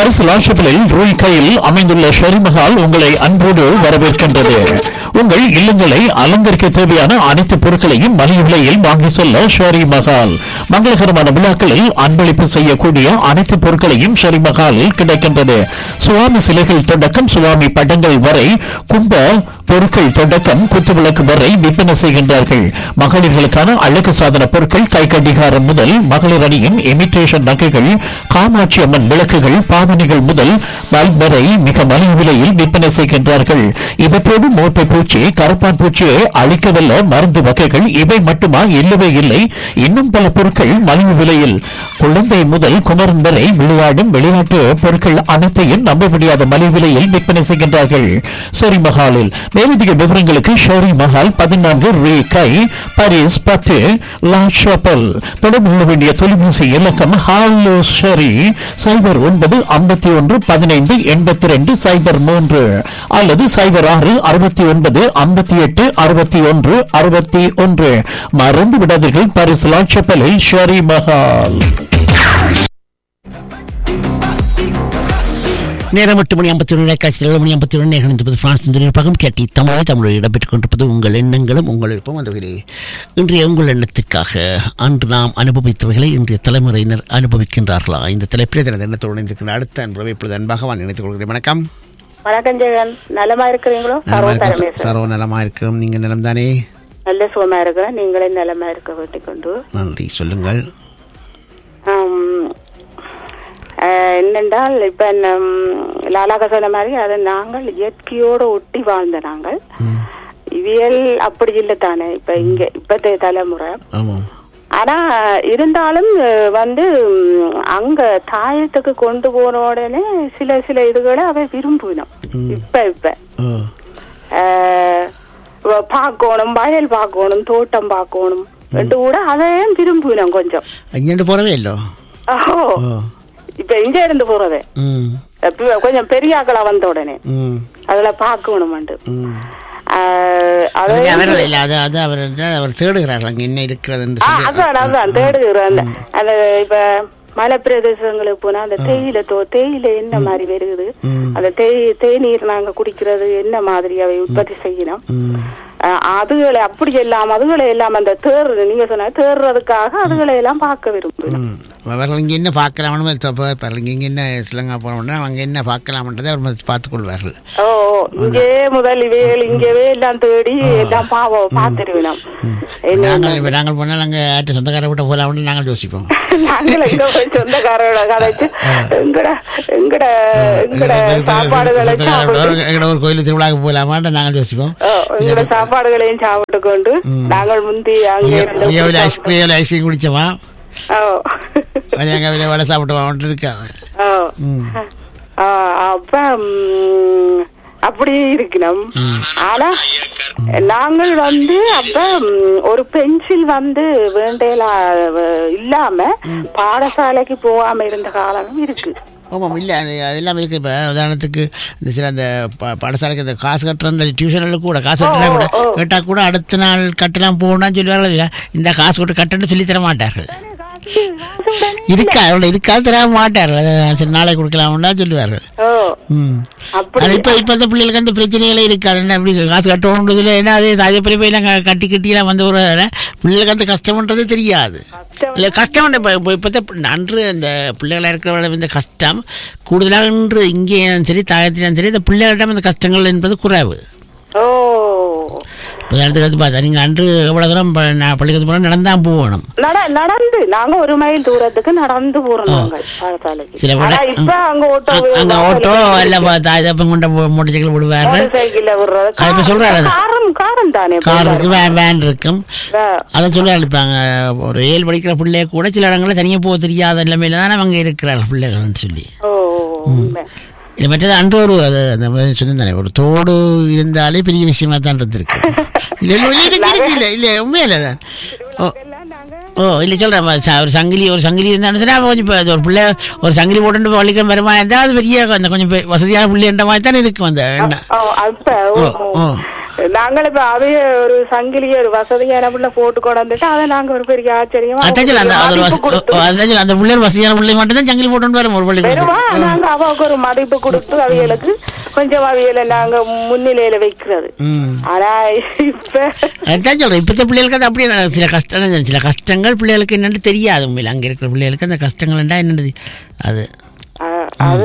Paris லாஷப்பிளில் ரூய் கையில் அமைந்துள்ள ஷெரிமஹால் உங்களை அன்போடு வரவேற்கின்றது உங்கள் இல்லங்களை அலங்கரிக்க தேவையான அனைத்து பொருட்களையும் மலிவு விலையில் வாங்கி செல்ல ஷெரி மஹால் மங்களகரமான விழாக்களில் அன்பளிப்பு செய்யக்கூடிய அனைத்து பொருட்களையும் ஷெரி மஹாலில் கிடைக்கின்றது சுவாமி சிலைகள் தொடக்கம் சுவாமி படங்கள் வரை கும்ப பொருட்கள் தொடக்கம் குத்துவிளக்கு வரை விற்பனை செய்கின்றார்கள் மகளிர்களுக்கான அழகு சாதன பொருட்கள் கை கடிகாரம் முதல் மகளிர் அணியின் இமிட்டேஷன் நகைகள் காமாட்சி அம்மன் விளக்குகள் பாவனைகள் முதல் பல்ப் வரை மிக மலிவு விலையில் விற்பனை செய்கின்றார்கள் இவற்றோடு மோட்டை பூச்சி கருப்பான் பூச்சியை அழிக்கவல்ல மருந்து வகைகள் இவை மட்டுமா இல்லவே இல்லை இன்னும் பல பொருட்கள் மலிவு விலையில் குழந்தை முதல் குமரன் வரை விளையாடும் விளையாட்டு பொருட்கள் அனைத்தையும் நம்ப முடியாத மலிவு விலையில் விற்பனை செய்கின்றார்கள் ஷெரி மஹாலில் மேலதிக விவரங்களுக்கு ஷெரி மஹால் பதினான்கு ரே கை பாரிஸ் பத்து லா ஷாப்பல் தொடர்பு கொள்ள வேண்டிய தொலைபேசி இலக்கம் ஹாலோ ஷெரி சைபர் ஒன்பது ஐம்பத்தி ஒன்று பதினைந்து எண்பத்தி ரெண்டு சைபர் மூன்று அல்லது சைபர் ஆறு அறுபத்தி ஒன்பது ஐம்பத்தி எட்டு அறுபத்தி ஒன்று அறுபத்தி ஒன்று மறந்து விடாதீர்கள் பாரிஸ் லா ஷாப்பலில் ஷெரி மஹால் நேரம் எட்டு மணி ஐம்பத்தி ஒன்று காட்சி ஏழு மணி ஐம்பத்தி ஒன்று நிகழ்ந்திருப்பது பிரான்ஸ் பக்கம் கேட்டி தமிழ் தமிழில் இடம்பெற்றுக் கொண்டிருப்பது உங்கள் எண்ணங்களும் உங்கள் விருப்பம் அந்த வகையில் இன்றைய உங்கள் எண்ணத்திற்காக அன்று நாம் அனுபவித்தவைகளை இன்றைய தலைமுறையினர் அனுபவிக்கின்றார்களா இந்த தலைப்பிலே தனது எண்ணத்தோடு இணைந்திருக்கின்ற அடுத்த அன்புறவை இப்பொழுது அன்பாக நான் நினைத்துக் கொள்கிறேன் வணக்கம் வணக்கம் ஜெகன் நலமா இருக்கிறீங்களோ நலமா சர்வ இருக்கிறோம் தரமேசன் சர்வ நலமா இருக்கிறோம் நீங்கள் நலம் தானே நல்ல சுகமா இருக்கிறேன் நீங்களே நலமா இருக்க வேண்டிக் கொண்டு நன்றி சொல்லுங்கள் ஆம், ஆஹ், என்னென்றால் இப்ப நம் லாலாக சொன்ன மாதிரி அதை நாங்கள் இயற்கையோடு ஒட்டி வாழ்ந்த நாங்கள் இவியல் அப்படி இல்லை தானே இப்ப இங்க இப்பத்தைய தலைமுறை ஆமாம் ஆனா இருந்தாலும் அஹ், வந்து ம், அங்க தாயத்துக்கு கொண்டு போன உடனே சில சில இதுகளை அவை விரும்பினோம் இப்ப இப்ப ஓ ஆஹ் வ- பார்க்கணும் வயல் பார்க்கணும் தோட்டம் பார்க்கணும் ரெண்டு கூட அதையும் விரும்பினோம் கொஞ்சம் அங்கேண்டு போகிறவே இல்லோ ஓ ஓ இப்ப இங்க இருந்து போறது ம் இப்ப கொஞ்சம் பெரியாக்களா வந்த உடனே ம் அதுல பார்க்கணும் ம் ஆஹ் அது அதை அவர்கள் இல்லை அது அது அவர் அவர் தேடுகிறார்கள் அங்கே என்ன இருக்கிறது என்று ஆ, சொல்லி அதான் அதான் தேடுகிறோம் அந்த அந்த இப்ப மலை பிரதேசங்களுக்கு போனா அந்த தேயிலை தோ தேயிலை என்ன மாதிரி வருகுது ம். அந்த தேய் தேநீர் நாங்க குடிக்கிறது என்ன மாதிரி அவை உற்பத்தி செய்யணும் ம் அஹ் அதுகளை அப்படி எல்லாம் அதுகளை எல்லாம் அந்த தேர் நீங்க சொன்ன தேர்றதுக்காக அதுகளை எல்லாம் பார்க்க விரும்புகிறோம் ம். அவர்கள் இங்கே என்ன பார்க்கலாம்னு தப்பாக இங்கே இங்கே என்ன சிலங்கா போனோம்னா அங்கே என்ன பார்க்கலாம்ன்றதை அவர் பார்த்துக் கொள்வார்கள் ஓ ஓ, இங்கே முதல் இவைகள் இங்கவே எல்லாம் தேடி எல்லாம் பாவம் பார்த்துருவினோம் நாங்கள் இப்போ நாங்கள் போனால் அங்கே ஆற்று சொந்தக்கார விட்ட போகலாம்னு நாங்கள் யோசிப்போம் நாங்கள் எங்க போய் சொந்தக்காரோட கதைச்சு எங்கட எங்கட எங்கட சாப்பாடுகளை சாப்பிட்டு எங்கட ஒரு கோயில் திருவிழாவுக்கு போகலாமான்னு நாங்கள் யோசிப்போம் ஓ, எங்கட சாப்பாடுகளையும் சாப்பிட்டு கொண்டு நாங்கள் முந்தி அங்கே இருந்து எவ்வளோ ஐஸ் எவ்வளோ ஐஸ்கிரீம் குடிச்சோமா ஓ அது எங்கள் வெளியே வடை சாப்பிட்டு இருக்கா ஓ ஆ, அப்ப ம், அப்படியே இருக்கணும் ஆனா நாங்கள் வந்து அப்ப ம், ஒரு பென்சில் வந்து வேண்டையில இல்லாம பாடசாலைக்கு போகாம இருந்த காலமும் இருக்கு ஆமாம் இல்லை அது அதெல்லாம் இருக்குது இப்போ உதாரணத்துக்கு இந்த சில அந்த ப பாடசாலைக்கு அந்த காசு கட்டுற டியூஷனில் கூட காசு கட்டினா கூட கேட்டால் கூட அடுத்த நாள் கட்டலாம் போகணும்னு சொல்லுவார்கள் இல்லை இந்த காசு கொட்டு கட்டணும்னு சொல்லி தர மாட்டார்கள் இருக்கா அவரோட இருக்காது தர மாட்டார்கள் அது சரி நாளை கொடுக்கலாம்னா சொல்லுவார்கள் ஓ ம் அப்படி அது இப்போ இப்போ அந்த பிள்ளைகளுக்கு அந்த பிரச்சனைகளே இருக்காது என்ன அப்படி காசு கட்டணுன்றதுல ஏன்னா அதே அதே பெரிய போய் கட்டி கட்டியெல்லாம் வந்து ஒரு பிள்ளைகளுக்கு அந்த கஷ்டம்ன்றதே தெரியாது இல்லை கஷ்டம் இப்போ இப்போ இப்போத்த அன்று அந்த பிள்ளைகளாக இருக்கிறவங்க இந்த கஷ்டம் கூடுதலாக இன்று இங்கே சரி தாயத்திலும் சரி இந்த பிள்ளைகளிடம் இந்த கஷ்டங்கள் என்பது குறைவு ஓ இப்போ இடத்துக்கு வந்து பார்த்தா நீங்கள் அன்று எவ்வளோ தூரம் ப- நான் பள்ளிக்கூடத்து போனால் நடந்தான் போகணும் நட நடந்து நாங்க ஒரு மைல் தூரத்துக்கு நடந்து போறோம் நாங்கள் பாடசாலைக்கு சில விட ஆனா இப்ப அங்க ஓட்டோ அங்கே ஓட்டோ இல்லை தாயத்தப்பம் கொண்ட மோட்டர் சைக்கிள் விடுவார்கள் சைக்கிள்ல விடுறது அது இப்ப சொல்றாரு அது. காரம் காரம் தானே கார் இருக்கு வேன் வேன் இருக்கும் ஆ. அதை சொல்லி அழைப்பாங்க ஒரு ஏழு படிக்கிற பிள்ளைய கூட சில இடங்களில் தனியாக போக தெரியாத நிலைமையில தான் அவங்க இருக்கிறார்கள் பிள்ளைகள்னு சொல்லி ஓ உண்மை. இது மற்றது அன்று ஒரு அது அந்த மாதிரி சொன்னதானே ஒரு தோடு இருந்தாலே பெரிய விஷயமா தான் இருந்திருக்கு இல்லை இல்லை இல்லை இருக்கு, இருக்கு இல்லை இல்லை உண்மையில தான் ஓ ஓ இல்லை சொல்கிறேன் ஒரு சங்கிலி ஒரு சங்கிலி இருந்தாலும் சரி அவன் கொஞ்சம் இப்போ ஒரு பிள்ளை ஒரு சங்கிலி போட்டு வலிக்கிற வருமா இருந்தால் அது பெரிய அந்த கொஞ்சம் பெ- வசதியான பிள்ளைன்ற மாதிரி தானே இருக்கும் அந்த எண்ணெய் ஓ அப்ப ஓ, ஓ ஓ. ஓ நாங்கள் இப்ப அவைய ஒரு சங்கிலிய ஒரு வசதியான புள்ள போட்டு கொண்டு வந்துட்டு அதை நாங்க ஒரு பெரிய ஆச்சரியமா அதான் சொல்ல, அந்த அது ஒரு மதிப்பு வச- கொடுத்து அதான் சொல்ல, அந்த பிள்ளைகள் வசதியான பிள்ளை மட்டும் தான் சங்கிலி போட்டு வரும் ஒரு பள்ளி வெறுமா நாங்க அவாவுக்கு ஒரு மதிப்பு கொடுத்து அவியலுக்கு கொஞ்சம் அவியலை நாங்க முன்னிலையில வைக்கிறது ம் ஆனா இப்ப அதான் சொல்றேன் இப்பத்த பிள்ளைகளுக்கு அது அப்படியே நான் சில கஷ்டம் சில கஷ்டங்கள் பிள்ளைகளுக்கு என்னன்னு தெரியாது உண்மையில் அங்கே இருக்கிற பிள்ளைகளுக்கு அந்த கஷ்டங்கள்டா என்னது அது அஹ், அது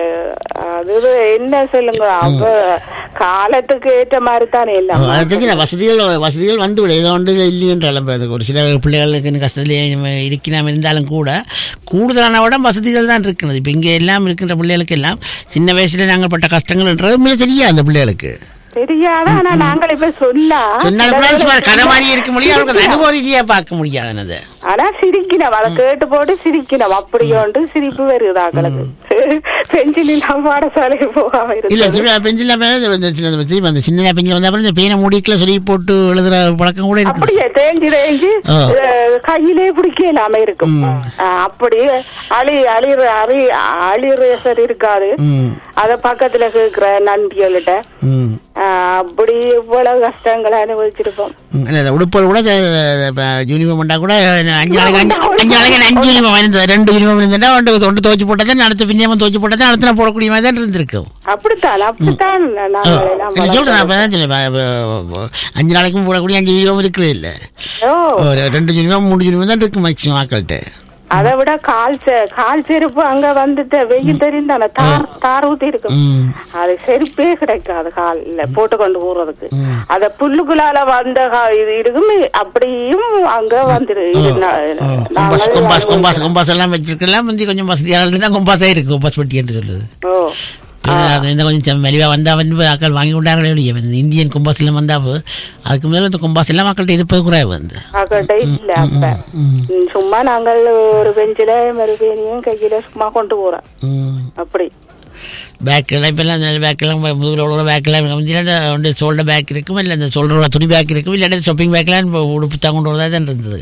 அஹ், அது என்ன சொல்லுங்க அவ காலத்துக்கு ஏற்ற மாதிரி தானே எல்லாம் அதை தெரிஞ்சு வசதிகள் வசதிகள் வந்து விட ஏதோ ஒன்று இல்லைன்றாலும் அது ஒரு சில பிள்ளைகளுக்கு இன்னும் கஷ்டத்திலே இருக்கலாம் இருந்தாலும் கூட கூடுதலான விட வசதிகள் தான் இருக்கிறது இப்போ இங்கே எல்லாம் இருக்கின்ற பிள்ளைகளுக்கு எல்லாம் சின்ன வயசுல நாங்கள் பட்ட கஷ்டங்கள்ன்றது உண்மையிலே தெரியாது அந்த பிள்ளைகளுக்கு தெரியாத ஆனா நாங்கள் இப்ப சொன்னா சொன்னாலும் கூட சும்மா கதை மாதிரி இருக்க முடியும் அவங்களுக்கு அனுபவ ரீதியாக பார்க்க முடியாது அது ஆனா சிரிக்கணும் அதை கேட்டு போட்டு சிரிக்கணும் அப்படியோண்டு சிரிப்பு வருது ஆக்களுக்கு பெஞ்சில் இல்லாம பாடசாலைக்கு போகாம இல்ல இருக்கு சின்ன பெஞ்சில் இந்த சின்ன திருப்பி அந்த சின்ன பெஞ்சில் வந்த அப்புறம் இந்த பேனை மூடிக்கல சொல்லி போட்டு எழுதுற பழக்கம் கூட இருக்குது அப்படியே தேஞ்சு தேஞ்சு ஆ. அஹ், கையிலே பிடிக்க இல்லாம இருக்கும் அஹ், அப்படி அழி அழிற அழி அழிரேசர் இருக்காது ம் அத பக்கத்துல கேக்குற நன்றிகள்கிட்ட ம் அஹ், அப்படி இவ்வளவு கஷ்டங்களை அனுபவிச்சிருப்போம் ம், இல்ல, இந்த உடுப்புகள் கூட யூனிஃபார்ம் பண்ணா கூட அஞ்சு நாளைக்கு அஞ்சு அஞ்சு நாளைக்கு அஞ்சு யூனிஃபார்ம் இருந்தது ரெண்டு யூனிஃபார்ம் இருந்ததுன்னா ஒன்று ஒன்று துவச்சு போட்டதை அடுத்த பின்னியமும் துவச்சு போட்டதை அடுத்த நாள் போடக்கூடிய மாதிரி தான் இருந்திருக்கும் அப்படித்தான் அப்படித்தான் நாங்கள் எல்லாம் இல்லை சொல்கிறேன் நான் வளர்த்தோம். இப்போ தான் சொன்னேன் அஞ்சு நாளைக்கும் போடக்கூடிய அஞ்சு யூனிஃபார்ம் இருக்குது இல்லை ஓ ஒரு ரெண்டு யூனிஃபார்ம் மூணு யூனிஃபார்ம் தான் இருக்கு மேக்ஸிமம் ஆக்கள்கிட்ட அதை விட கால் செ- கால் செருப்பு அங்க வந்துட்டு வெயில் தெரிந்தானே தார் தார் ஊத்தி இருக்கும் ம் அது செருப்பே கிடைக்காது கால்ல போட்டு கொண்டு போறதுக்கு அத புல்லுக்குள்ளால வந்த கா- இது இருக்கும் அப்படியும் அங்க வந்துரு இது நா- கொம்பாஸ் நாங்கள் கொம்பாஸ் கொம்பாஸ் கொம்பாஸ் எல்லாம் வச்சிருக்கலாம் முந்தி கொஞ்சம் வசதியான தான் கொம்பாஸாக இருக்கு கொம்பாஸ் பெட்டி என்று சொல்லுது ஓ அது இந்த கொஞ்சம் மெலிவாக வந்தால் வந்து ஆக்கள் வாங்கி கொண்டாங்களே இல்லையா இந்த இந்தியன் கொம்பாஸ் எல்லாம் வந்தாவு அதுக்கு முதல்ல இந்த கொம்பாஸ் எல்லாம் மக்கள்கிட்ட இருப்பது குறைவு வந்து அக்கட்ட இல்ல அப்ப ம், சும்மா நாங்கள் ஒரு பெஞ்சில மறுபேனியும் கையில சும்மா கொண்டு போறோம் ம் அப்படி பேக்கெல்லாம் இப்போ எல்லாம் அந்த பேக்கெல்லாம் முதுகில் உள்ள பேக்கெல்லாம் முந்தியில் அந்த வந்து சோல்ட பேக் இருக்கும் இல்லை அந்த சோல்டர் துணி பேக் இருக்கும் இல்லாட்டி ஷாப்பிங் பேக்கெல்லாம் இப்போ உடுப்பு தான் கொண்டு வரதா தான் இருந்தது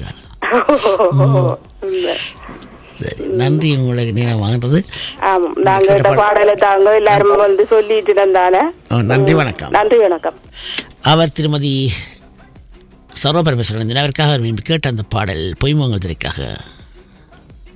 உண்மை. சரி நன்றி உங்களுக்கு நீங்கள் வாங்குறது ஆமாம் நாங்க இந்த பாடலை தாங்க எல்லாரும் வந்து சொல்லிட்டு இருந்தானே ஓ, நன்றி வணக்கம் நன்றி வணக்கம் அவர் திருமதி சர்வபரமேஸ்வரன் அவருக்காக விரும்பி கேட்ட அந்த பாடல் பொய்மங்கலத்திற்காக